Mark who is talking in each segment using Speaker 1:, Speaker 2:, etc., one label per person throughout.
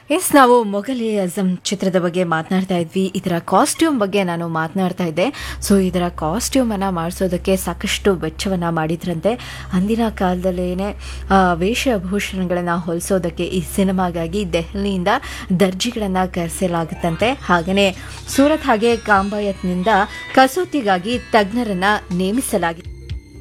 Speaker 1: S ನಾವು ಮೊಘಲಿ ಅಜಮ್ ಚಿತ್ರದ ಬಗ್ಗೆ ಮಾತನಾಡ್ತಾ ಇದ್ವಿ ಇದರ ಕಾಸ್ಟ್ಯೂಮ್ ಬಗ್ಗೆ ನಾನು ಮಾತನಾಡ್ತಾ ಇದ್ದೆ ಸೊ ಇದರ ಕಾಸ್ಟ್ಯೂಮನ್ನು ಮಾಡಿಸೋದಕ್ಕೆ ಸಾಕಷ್ಟು ವೆಚ್ಚವನ್ನು ಮಾಡಿದ್ರಂತೆ ಅಂದಿನ ಕಾಲದಲ್ಲೇನೆ ಆ, ವೇಷಭೂಷಣಗಳನ್ನು ಹೊಲಿಸೋದಕ್ಕೆ ಈ ಸಿನಿಮಾಗಾಗಿ ದೆಹಲಿಯಿಂದ ದರ್ಜಿಗಳನ್ನು ಕರೆಸಲಾಗುತ್ತಂತೆ ಹಾಗೆಯೇ ಸೂರತ್ ಹಾಗೆ ಕಾಂಬಾಯತ್ನಿಂದ ಕಸೂತಿಗಾಗಿ ತಜ್ಞರನ್ನ ನೇಮಿಸಲಾಗಿದೆ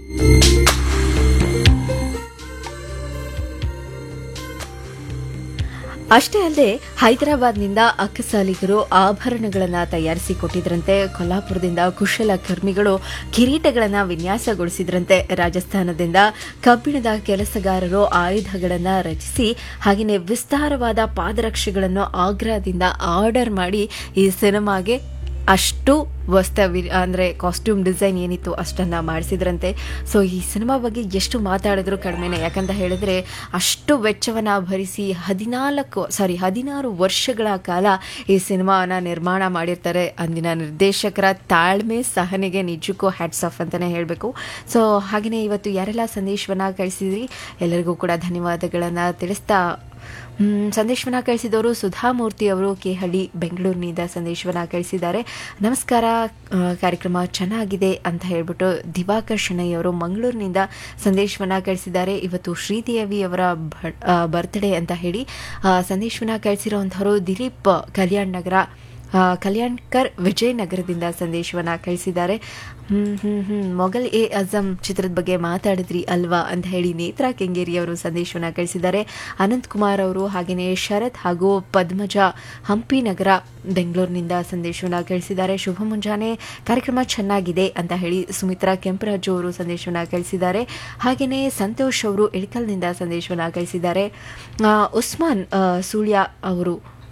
Speaker 1: ಅಷ್ಟೇ ಅಲ್ಲದೆ ಹೈದರಾಬಾದ್ನಿಂದ ಅಕ್ಕಸಾಲಿಗರು ಆಭರಣಗಳನ್ನು ತಯಾರಿಸಿ ಕೊಟ್ಟಿದ್ರಂತೆ ಕೊಲ್ಲಾಪುರದಿಂದ ಕುಶಲ ಕರ್ಮಿಗಳು ಕಿರೀಟಗಳನ್ನು ವಿನ್ಯಾಸಗೊಳಿಸಿದ್ರಂತೆ ರಾಜಸ್ಥಾನದಿಂದ ಕಬ್ಬಿಣದ ಕೆಲಸಗಾರರು ಆಯುಧಗಳನ್ನು ರಚಿಸಿ ಹಾಗೆಯೇ ವಿಸ್ತಾರವಾದ ಪಾದರಕ್ಷೆಗಳನ್ನು ಆಗ್ರಾದಿಂದ ಆರ್ಡರ್ ಮಾಡಿ ಈ ಸಿನಿಮಾಗೆ ಅಷ್ಟು ವಸ್ತ ಅಂದರೆ ಕಾಸ್ಟ್ಯೂಮ್ ಡಿಸೈನ್ ಏನಿತ್ತು ಅಷ್ಟನ್ನು ಮಾಡಿಸಿದ್ರಂತೆ ಸೊ ಈ ಸಿನಿಮಾ ಬಗ್ಗೆ ಎಷ್ಟು ಮಾತಾಡಿದ್ರು ಕಡಿಮೆನೆ ಯಾಕಂತ ಹೇಳಿದ್ರೆ ಅಷ್ಟು ವೆಚ್ಚವನ್ನು ಭರಿಸಿ ಹದಿನಾಲ್ಕು ಸಾರಿ ಹದಿನಾರು ವರ್ಷಗಳ ಕಾಲ ಈ ಸಿನಿಮಾನ ನಿರ್ಮಾಣ ಮಾಡಿರ್ತಾರೆ ಅಂದಿನ ನಿರ್ದೇಶಕರ ತಾಳ್ಮೆ ಸಹನೆಗೆ ನಿಜಕ್ಕೂ ಹ್ಯಾಟ್ಸ್ ಆಫ್ ಅಂತಲೇ ಹೇಳಬೇಕು ಸೊ ಹಾಗೆಯೇ ಇವತ್ತು ಯಾರೆಲ್ಲ ಸಂದೇಶವನ್ನು ಕಳಿಸಿದ್ರಿ ಎಲ್ಲರಿಗೂ ಕೂಡ ಧನ್ಯವಾದಗಳನ್ನು ತಿಳಿಸ್ತಾ ಮ್, ಸಂದೇಶವನ್ನ ಕಳಿಸಿದವರು ಸುಧಾಮೂರ್ತಿ ಅವರು ಕೇಹಳ್ಳಿ ಬೆಂಗಳೂರಿನಿಂದ ಸಂದೇಶವನ್ನ ಕಳಿಸಿದ್ದಾರೆ ನಮಸ್ಕಾರ ಆ, ಕಾರ್ಯಕ್ರಮ ಚೆನ್ನಾಗಿದೆ ಅಂತ ಹೇಳ್ಬಿಟ್ಟು ದಿವಾಕರ್ ಶೆಣೈ ಅವರು ಮಂಗಳೂರಿನಿಂದ ಸಂದೇಶವನ್ನ ಕಳಿಸಿದ್ದಾರೆ ಇವತ್ತು ಶ್ರೀದೇವಿ ಅವರ ಬರ್ತ್ಡೇ ಅಂತ ಹೇಳಿ ಆ, ಸಂದೇಶವನ್ನ ಕಳಿಸಿರುವಂಥವರು ದಿಲೀಪ್ ಕಲ್ಯಾಣ್ ನಗರ ಆ, ಕಲ್ಯಾಣ್ಕರ್ ವಿಜಯನಗರದಿಂದ ಸಂದೇಶವನ್ನ ಕಳಿಸಿದ್ದಾರೆ ಹ್ಮ್ ಹ್ಮ್ ಹ್ಮ್ ಮೊಘಲ್ ಎ ಅಜಮ್ ಚಿತ್ರದ ಬಗ್ಗೆ ಮಾತಾಡಿದ್ರಿ ಅಲ್ವಾ ಅಂತ ಹೇಳಿ ನೇತ್ರಾ ಕೆಂಗೇರಿ ಅವರು ಸಂದೇಶವನ್ನ ಕಳಿಸಿದ್ದಾರೆ ಅನಂತ್ ಕುಮಾರ್ ಅವರು ಹಾಗೆಯೇ ಶರತ್ ಹಾಗೂ ಪದ್ಮಜ ಹಂಪಿ ನಗರ ಬೆಂಗಳೂರಿನಿಂದ ಸಂದೇಶವನ್ನ ಕಳಿಸಿದ್ದಾರೆ ಶುಭ ಮುಂಜಾನೆ ಕಾರ್ಯಕ್ರಮ ಚೆನ್ನಾಗಿದೆ ಅಂತ ಹೇಳಿ ಸುಮಿತ್ರಾ ಕೆಂಪರಾಜು ಅವರು ಸಂದೇಶವನ್ನ ಕಳಿಸಿದ್ದಾರೆ ಹಾಗೆಯೇ ಸಂತೋಷ್ ಅವರು ಇಳಕಲ್ನಿಂದ ಸಂದೇಶವನ್ನ ಕಳಿಸಿದ್ದಾರೆ ಆ, ಉಸ್ಮಾನ್ ಆ, ಸುಳ್ಯ ಅವರು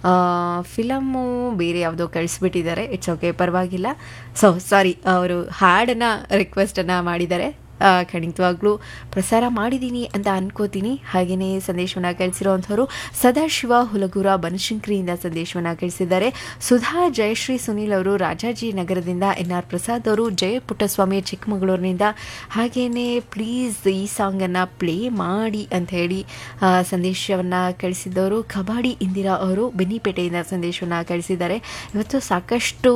Speaker 1: ಫಿಲಮ್ಮು ಬೇರೆ ಯಾವುದೋ ಕಳಿಸ್ಬಿಟ್ಟಿದ್ದಾರೆ ಇಟ್ಸ್ ಓಕೆ ಪರವಾಗಿಲ್ಲ ಸೊ ಸಾರಿ ಅವರು ಹಾಡನ್ನು ರಿಕ್ವೆಸ್ಟನ್ನು ಮಾಡಿದ್ದಾರೆ ಆ, ಖಂಡಿತವಾಗ್ಲೂ ಪ್ರಸಾರ ಮಾಡಿದ್ದೀನಿ ಅಂತ ಅನ್ಕೋತೀನಿ ಹಾಗೆಯೇ ಸಂದೇಶವನ್ನು ಕಳಿಸಿರುವಂಥವ್ರು ಸದಾಶಿವ ಹುಲಗೂರ ಬನಶಂಕರಿಯಿಂದ ಸಂದೇಶವನ್ನು ಕಳಿಸಿದ್ದಾರೆ ಸುಧಾ ಜಯಶ್ರೀ ಸುನೀಲ್ ಅವರು ರಾಜಾಜಿ ನಗರದಿಂದ ಎನ್ ಆರ್ ಪ್ರಸಾದ್ ಅವರು ಜಯ ಪುಟ್ಟಸ್ವಾಮಿ ಚಿಕ್ಕಮಗಳೂರಿನಿಂದ ಹಾಗೆಯೇ ಪ್ಲೀಸ್ ಈ ಸಾಂಗನ್ನು ಪ್ಲೇ ಮಾಡಿ ಅಂತ ಹೇಳಿ ಆ, ಸಂದೇಶವನ್ನು ಕಳಿಸಿದ್ದವರು ಕಬಾಡಿ ಇಂದಿರಾ ಅವರು ಬೆನ್ನಿಪೇಟೆಯಿಂದ ಸಂದೇಶವನ್ನು ಕಳಿಸಿದ್ದಾರೆ ಇವತ್ತು ಸಾಕಷ್ಟು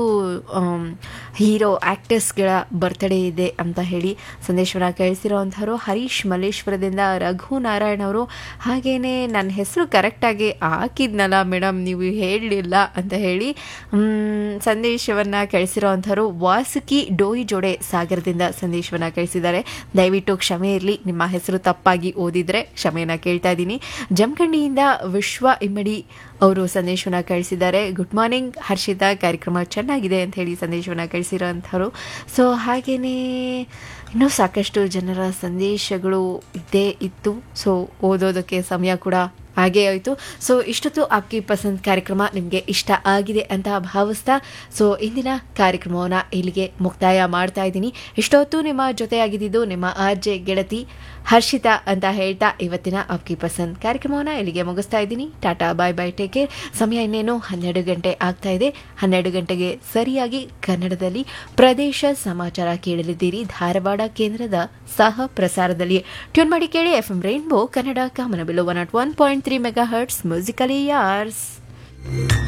Speaker 1: ಹೀರೋ ಆ್ಯಕ್ಟರ್ಸ್ಗಳ ಬರ್ತ್ಡೇ ಇದೆ ಅಂತ ಹೇಳಿ ಸಂದೇಶವನ್ನು ಕಳಿಸಿರುವಂಥವ್ರು ಹರೀಶ್ ಮಲ್ಲೇಶ್ವರದಿಂದ ರಘು ನಾರಾಯಣ್ ಅವರು ಹಾಗೇನೆ ನನ್ನ ಹೆಸರು ಕರೆಕ್ಟಾಗಿ ಹಾಕಿದ್ನಲ್ಲ ಮೇಡಮ್ ನೀವು ಹೇಳಲಿಲ್ಲ ಅಂತ ಹೇಳಿ ಮ್, ಸಂದೇಶವನ್ನು ಕಳಿಸಿರುವಂಥವ್ರು ವಾಸುಕಿ ಡೋಯಿ ಜೋಡೆ ಸಾಗರದಿಂದ ಸಂದೇಶವನ್ನು ಕಳಿಸಿದ್ದಾರೆ ದಯವಿಟ್ಟು ಕ್ಷಮೆ ಇರಲಿ ನಿಮ್ಮ ಹೆಸರು ತಪ್ಪಾಗಿ ಓದಿದ್ರೆ ಕ್ಷಮೆಯನ್ನು ಕೇಳ್ತಾ ಇದ್ದೀನಿ ಜಮಖಂಡಿಯಿಂದ ವಿಶ್ವ ಇಮ್ಮಡಿ ಅವರು ಸಂದೇಶವನ್ನು ಕಳಿಸಿದ್ದಾರೆ ಗುಡ್ ಮಾರ್ನಿಂಗ್ ಹರ್ಷಿತಾ ಕಾರ್ಯಕ್ರಮ ಚೆನ್ನಾಗಿದೆ ಅಂತ ಹೇಳಿ ಸಂದೇಶವನ್ನು ಕಳಿಸಿರೋಂಥವ್ರು ಸೊ ಹಾಗೆಯೇ ಇನ್ನೂ ಸಾಕಷ್ಟು ಜನರ ಸಂದೇಶಗಳು ಇದ್ದೇ ಇತ್ತು ಸೊ ಓದೋದಕ್ಕೆ ಸಮಯ ಕೂಡ ಹಾಗೇ ಆಯಿತು ಸೊ ಇಷ್ಟೊತ್ತು ಆಪ್ಕಿ ಪಸಂದ್ ಕಾರ್ಯಕ್ರಮ ನಿಮಗೆ ಇಷ್ಟ ಆಗಿದೆ ಅಂತ ಭಾವಿಸ್ತಾ ಸೊ ಇಂದಿನ ಕಾರ್ಯಕ್ರಮವನ್ನು ಇಲ್ಲಿಗೆ ಮುಕ್ತಾಯ ಮಾಡ್ತಾ ಇದ್ದೀನಿ ಇಷ್ಟೊತ್ತು ನಿಮ್ಮ ಜೊತೆಯಾಗಿದ್ದು ನಿಮ್ಮ ಆರ್ ಜೆ ಗೆಳತಿ ಹರ್ಷಿತಾ ಅಂತ ಹೇಳ್ತಾ ಇವತ್ತಿನ ಆಪ್ಕಿ ಪಸಂದ್ ಕಾರ್ಯಕ್ರಮವನ್ನು ಇಲ್ಲಿಗೆ ಮುಗಿಸ್ತಾ ಇದ್ದೀನಿ tata bye bye take care ಸಮಯ ಇನ್ನೇನು ಹನ್ನೆರಡು ಗಂಟೆ ಆಗ್ತಾ ಇದೆ ಹನ್ನೆರಡು ಗಂಟೆಗೆ ಸರಿಯಾಗಿ ಕನ್ನಡದಲ್ಲಿ ಪ್ರದೇಶ ಸಮಾಚಾರ ಕೇಳಲಿದ್ದೀರಿ ಧಾರವಾಡ ಕೇಂದ್ರದ ಸಹ ಪ್ರಸಾರದಲ್ಲಿ ಟ್ಯೂನ್ ಮಾಡಿ ಕೇಳಿ ಎಫ್ ಎಂ ರೈನ್ಬೋ ಕನ್ನಡ ಕಾಮನಬಿಲ್ಲು one naught one point three mega hertz musically ಯಾರ್ಸ್